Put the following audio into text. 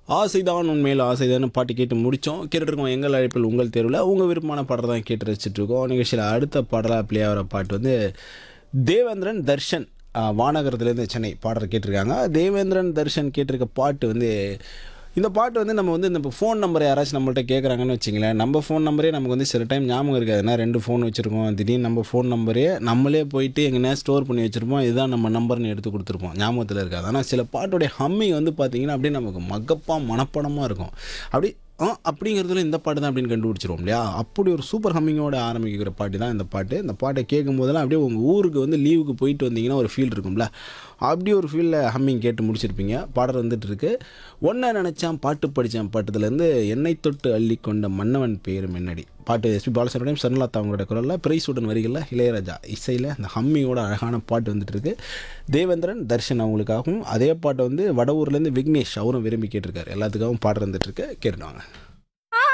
ஆசைதான் உண்மையில் ஆசைதான் பாட்டு கேட்டு முடித்தோம் கேட்டுருக்கோம் எங்கள் அழைப்பில் உங்கள் தேர்வில் உங்கள் விருப்பமான பாடல் தான் கேட்டு ரசிச்சுட்டு இருக்கோம் நிகழ்ச்சியில் அடுத்த பாடலாக ப்ளே ஆகிற பாட்டு வந்து தேவேந்திரன் தர்ஷன் ஆஹ், வானகரத்துலேருந்து சென்னை பாடல் கேட்டிருக்காங்க தேவேந்திரன் தர்ஷன் கேட்டிருக்க பாட்டு வந்து இந்த பாட்டு வந்து நம்ம வந்து இந்த ஃபோன் நம்பர் யாராச்சும் நம்மள்ட்ட கேட்குறாங்கன்னு வச்சிங்களேன் நம்ம ஃபோன் நம்பரே நமக்கு வந்து சில டைம் ஞாபகம் இருக்காது ஏன்னா ரெண்டு ஃபோன் வச்சுருக்கோம் திடீர்னு நம்ம ஃபோன் நம்பரே நம்மளே போயிட்டு எங்கன்னா ஸ்டோர் பண்ணி வச்சுருப்போம் இதுதான் நம்ம நம்பர்னு எடுத்து கொடுத்துருப்போம் ஞாபகத்தில் இருக்காது ஆனால் சில பாட்டுடைய ஹம்மிங் வந்து பார்த்தீங்கன்னா அப்படியே நமக்கு மகப்பாக மனப்படமாக இருக்கும் அப்படி ஆ அப்படிங்கிறதுல இந்த பாட்டு தான் அப்படின்னு கண்டுபிடிச்சிருவோம் இல்லையா அப்படி ஒரு சூப்பர் ஹம்மிங்கோட ஆரம்பிக்கிற பாட்டு தான் இந்த பாட்டு இந்த பாட்டை கேட்கும் போதெல்லாம் அப்படியே உங்கள் ஊருக்கு வந்து லீவுக்கு போயிட்டு வந்தீங்கன்னா ஒரு ஃபீல் இருக்கும்ல அப்படி ஒரு ஃபீலில் ஹம்மிங் கேட்டு முடிச்சிருப்பீங்க பாடல் வந்துட்டு இருக்கு ஒன்றை நினச்சான் பாட்டு படித்தான் பாட்டுலேருந்து என்னை தொட்டு அள்ளி கொண்ட மன்னவன் பேரு முன்னாடி பாட்டு எஸ்பி பாலசுப்ரமணியம் சரண்லாத்தா அவங்களோட குரலில் பிரைஸுடன் வரிகளில் இளையராஜா இசையில் அந்த ஹம்மியோட அழகான பாட்டு வந்துட்டு இருக்கு தேவேந்திரன் தர்ஷன் அவங்களுக்காகவும் அதே பாட்டை வந்து வடவூர்லேருந்து விக்னேஷ் அவரும் விரும்பி கேட்டிருக்காரு எல்லாத்துக்காகவும் பாட்டு வந்துட்டு இருக்கு கேட்டுவாங்க